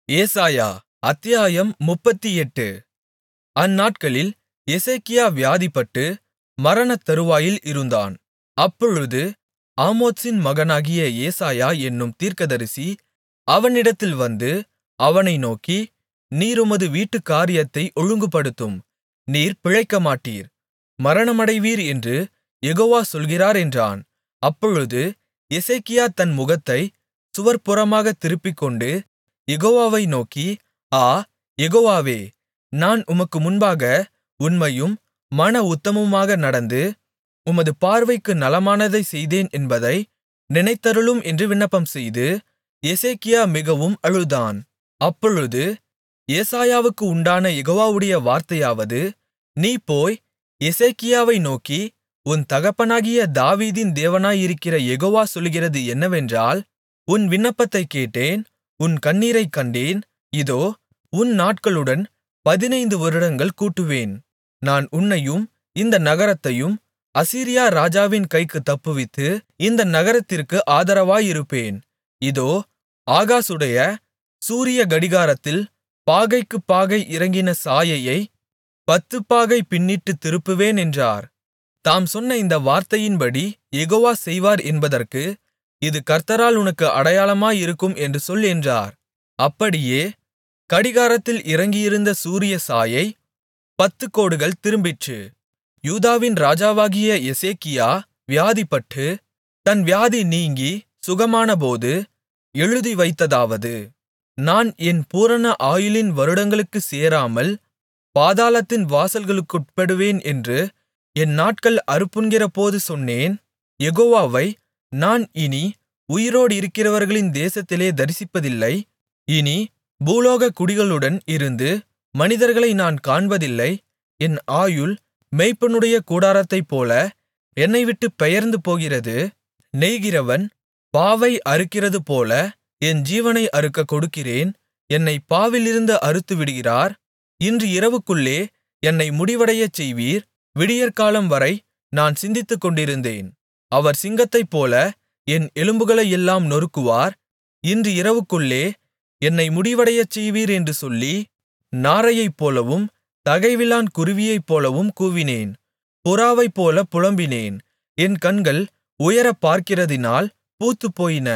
ஏசாயா அத்தியாயம் முப்பத்தெட்டு அந்நாட்களில் எசேக்கியா வியாதிப்பட்டு மரணத்தருவாயில் இருந்தான் அப்பொழுது ஆமோத்சின் மகனாகிய ஏசாயா என்னும் தீர்க்கதரிசி அவனிடத்தில் வந்து அவனை நோக்கி நீர் உமது வீட்டுக் காரியத்தை ஒழுங்குபடுத்தும் நீர் பிழைக்கமாட்டீர் மரணமடைவீர் என்று யெகோவா சொல்கிறார் என்றான் அப்பொழுது எசேக்கியா தன் முகத்தைச் சுவர்ப்புறமாகத் திருப்பிக்கொண்டு யெகோவாவை நோக்கி ஆ யெகோவாவே நான் உமக்கு முன்பாக உண்மையும் மன உத்தமமுமாக நடந்து உமது பார்வைக்கு நலமானதைச் செய்தேன் என்பதை நினைத்தருளும் என்று விண்ணப்பம்செய்து எசேக்கியா மிகவும் அழுதான் அப்பொழுது ஏசாயாவுக்கு உண்டான யெகோவாவுடைய வார்த்தையாவது நீ போய் எசேக்கியாவை நோக்கி உன் தகப்பனாகிய தாவீதின் தேவனாயிருக்கிற யெகோவா சொல்லுகிறது என்னவென்றால் உன் விண்ணப்பத்தைக் கேட்டேன் உன் கண்ணீரைக் கண்டேன் இதோ உன் நாட்களுடன் பதினைந்து வருடங்கள் கூட்டுவேன் நான் உன்னையும் இந்த நகரத்தையும் அசீரியா ராஜாவின் கைக்குத் தப்புவித்து இந்த நகரத்திற்கு ஆதரவாயிருப்பேன் இதோ ஆகாசுடைய சூரிய கடிகாரத்தில் பாகைக்குப் பாகை இறங்கின சாயையை பத்துப்பாகை பின்னிட்டுத் திருப்புவேன் என்றார் தாம் சொன்ன இந்த வார்த்தையின்படி யெகோவா செய்வார் என்பதற்கு இது கர்த்தரால் உனக்கு அடையாளமாயிருக்கும் என்று சொல் என்றார் அப்படியே கடிகாரத்தில் இறங்கியிருந்த சூரிய சாயை பத்துக் கோடுகள் திரும்பிற்று யூதாவின் ராஜாவாகிய எசேக்கியா வியாதிப்பட்டு தன் வியாதி நீங்கி சுகமானபோது எழுதி வைத்ததாவது நான் என் பூரண ஆயுளின் வருடங்களுக்குச் சேராமல் பாதாளத்தின் வாசல்களுக்குட்படுவேன் என்று என் நாட்கள் அறுப்புண்கிறபோது சொன்னேன் யெகோவாவை நான் இனி உயிரோடிருக்கிறவர்களின் தேசத்திலே தரிசிப்பதில்லை இனி பூலோகக் குடிகளுடன் இருந்து மனிதர்களை நான் காண்பதில்லை என் ஆயுள் மேய்ப்பனுடைய கூடாரத்தைப்போல என்னைவிட்டுப் பெயர்ந்து போகிறது நெய்கிறவன் பாவை அறுக்கிறதுபோல என் ஜீவனை அறுக்கக் கொடுக்கிறேன் என்னைப் பாவிலிருந்து அறுத்துவிடுகிறார் இன்று இரவுக்குள்ளே என்னை முடிவடையச் செய்வீர் விடியற்காலம் வரை நான் சிந்தித்துக்கொண்டிருந்தேன் அவர் சிங்கத்தைப்போல என் எலும்புகளையெல்லாம் நொறுக்குவார் இன்று இரவுக்குள்ளே என்னை முடிவடையச் செய்வீர் என்று சொல்லி நாரையைப்போலவும் தகைவிலான் குருவியைப்போலவும் கூவினேன் புறாவைப்போல புலம்பினேன் என் கண்கள் உயரப் பார்க்கிறதினால் பூத்துப்போயின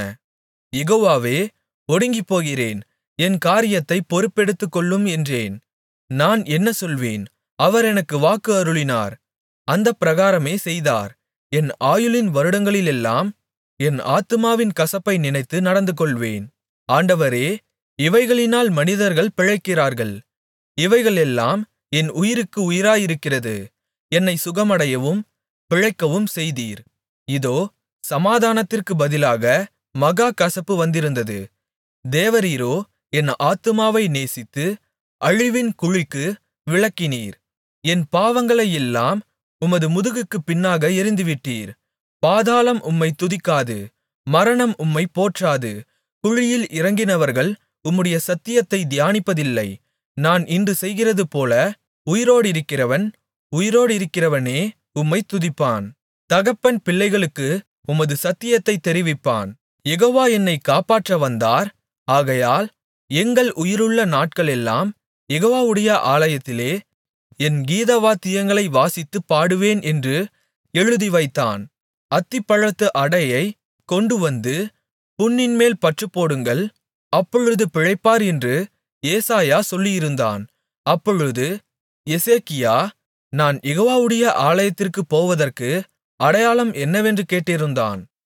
யெகோவாவே ஒடுங்கிப்போகிறேன் என் காரியத்தைப் பொறுப்பெடுத்துக்கொள்ளும் என்றேன் நான் என்ன சொல்வேன் அவர் எனக்கு வாக்கு அருளினார் அந்தப் பிரகாரமே செய்தார் என் ஆயுளின் வருடங்களிலெல்லாம் என் ஆத்துமாவின் கசப்பை நினைத்து நடந்துகொள்வேன் ஆண்டவரே இவைகளினால் மனிதர்கள் பிழைக்கிறார்கள் இவைகளெல்லாம் என் உயிருக்கு உயிராயிருக்கிறது என்னை சுகமடையவும் பிழைக்கவும் செய்தீர் இதோ சமாதானத்திற்கு பதிலாக மகா கசப்பு வந்திருந்தது தேவரீரோ என் ஆத்துமாவை நேசித்து அழிவின் குழிக்கு விலக்கினீர் என் பாவங்களையெல்லாம் உமது முதுகுக்குப் பின்னாக எறிந்துவிட்டீர் பாதாளம் உம்மை துதிக்காது மரணம் உம்மை போற்றாது குழியில் இறங்கினவர்கள் உம்முடைய சத்தியத்தை தியானிப்பதில்லை நான் இன்று செய்கிறதுபோல உயிரோடிருக்கிறவன் உயிரோடிருக்கிறவனே உம்மை துதிப்பான் தகப்பன் பிள்ளைகளுக்கு உமது சத்தியத்தைத் தெரிவிப்பான் யெகோவா என்னைக் காப்பாற்ற வந்தார் ஆகையால் எங்கள் உயிருள்ள நாட்களெல்லாம் யெகோவாவுடைய ஆலயத்திலே என் கீதவாத்தியங்களை வாசித்துப் பாடுவேன் என்று எழுதி வைத்தான் அத்திப்பழத்து அடையை கொண்டுவந்து புண்ணின்மேல் பற்றுப்போடுங்கள் அப்பொழுது பிழைப்பார் என்று ஏசாயா சொல்லியிருந்தான் அப்பொழுது எசேக்கியா நான் யெகோவாவுடைய ஆலயத்திற்குப் போவதற்கு அடையாளம் என்னவென்று கேட்டிருந்தான்